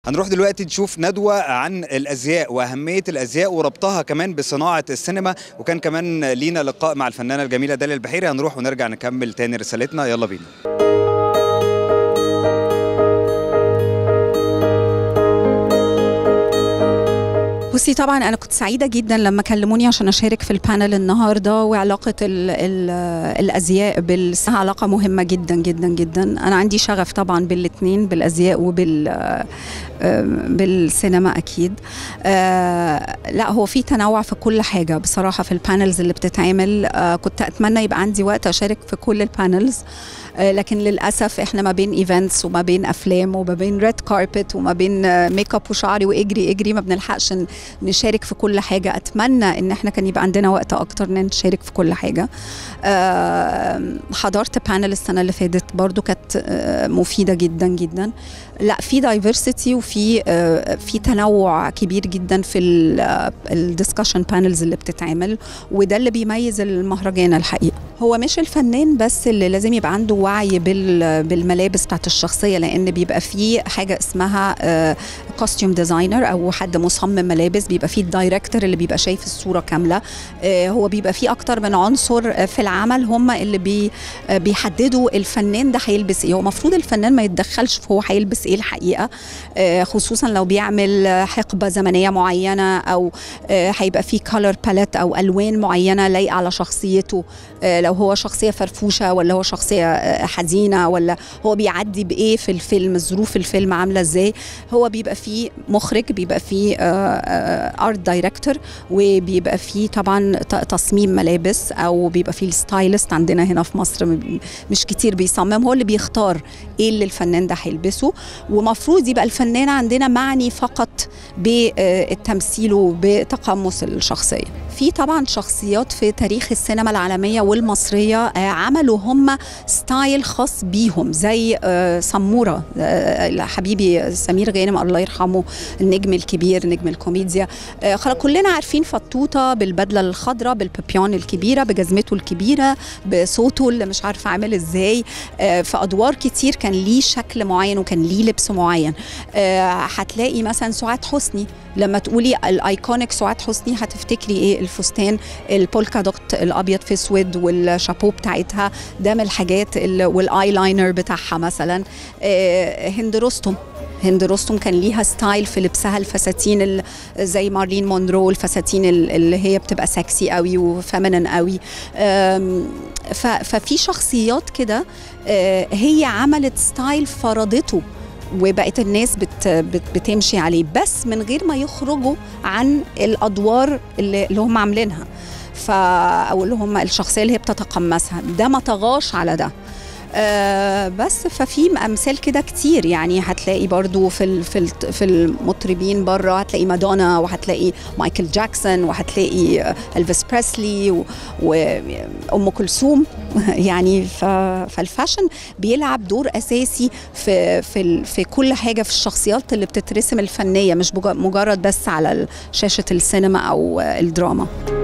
هنروح دلوقتي نشوف ندوة عن الأزياء وأهمية الأزياء وربطها كمان بصناعة السينما وكان كمان لينا لقاء مع الفنانة الجميلة داليا البحيري هنروح ونرجع نكمل تاني رسالتنا يلا بينا بصي طبعا انا كنت سعيده جدا لما كلموني عشان اشارك في البانل النهارده وعلاقه ال ال الازياء بال علاقه مهمه جدا جدا جدا انا عندي شغف طبعا بالاثنين بالازياء وبال بالسينما اكيد آه لا هو في تنوع في كل حاجه بصراحه في البانلز اللي بتتعمل آه كنت اتمنى يبقى عندي وقت اشارك في كل البانلز آه لكن للاسف احنا ما بين ايفنتس وما بين افلام وما بين ريد كاربت وما بين ميك اب وشعري واجري اجري ما بنلحقش نشارك في كل حاجه اتمنى ان احنا كان يبقى عندنا وقت اكتر ان نشارك في كل حاجه حضرت بانل السنه اللي فاتت برضو كانت مفيده جدا جدا لا في دايفرسيتي وفي في تنوع كبير جدا في الدسكشن بانلز اللي بتتعمل وده اللي بيميز المهرجان الحقيقه هو مش الفنان بس اللي لازم يبقى عنده وعي بالملابس بتاعت الشخصيه لان بيبقى في حاجه اسمها كوستيوم ديزاينر او حد مصمم ملابس بيبقى في الدايركتور اللي بيبقى شايف الصوره كامله هو بيبقى في اكتر من عنصر في العمل هم اللي بي بيحددوا الفنان ده هيلبس ايه هو المفروض الفنان ما يتدخلش في هو هيلبس ايه الحقيقه خصوصا لو بيعمل حقبه زمنيه معينه او هيبقى في كولر باليت او الوان معينه لايقه على شخصيته لو هو شخصيه فرفوشه ولا هو شخصيه حزينه ولا هو بيعدي بايه في الفيلم ظروف الفيلم عامله ازاي هو بيبقى فيه مخرج بيبقى فيه ارت دايركتور وبيبقى فيه طبعا تصميم ملابس او بيبقى فيه الستايلست عندنا هنا في مصر مش كتير بيصمم هو اللي بيختار ايه اللي الفنان ده هيلبسه ومفروض يبقى الفنان عندنا معني فقط بالتمثيل وبتقمص الشخصيه في طبعا شخصيات في تاريخ السينما العالميه والمصريه عملوا هم ستايل خاص بيهم زي سموره حبيبي سمير غانم الله يرحمه النجم الكبير نجم الكوميديا كلنا عارفين فطوطه بالبدله الخضراء بالبيبيون الكبيره بجزمته الكبيره بصوته اللي مش عارفه عامل ازاي في ادوار كتير كان ليه شكل معين وكان ليه لبس معين هتلاقي مثلا سعاد حسني لما تقولي الايكونيك سعاد حسني هتفتكري ايه الفستان البولكا دوت الابيض في اسود والشابو بتاعتها ده من الحاجات والايلاينر بتاعها مثلا هند رستم هند رستم كان ليها ستايل في لبسها الفساتين زي مارلين مونرو الفساتين اللي هي بتبقى سكسي قوي وفيمينين قوي ففي شخصيات كده هي عملت ستايل فرضته وبقت الناس بت بت بتمشي عليه بس من غير ما يخرجوا عن الادوار اللي, اللي هم عاملينها ف او اللي هم الشخصيه اللي هي بتتقمصها ده ما طغاش على ده آه بس ففي امثال كده كتير يعني هتلاقي برضو في في في المطربين بره هتلاقي مادونا وهتلاقي مايكل جاكسون وهتلاقي الفيس بريسلي وام كلثوم يعني فالفاشن بيلعب دور اساسي في في في كل حاجه في الشخصيات اللي بتترسم الفنيه مش مجرد بس على شاشه السينما او الدراما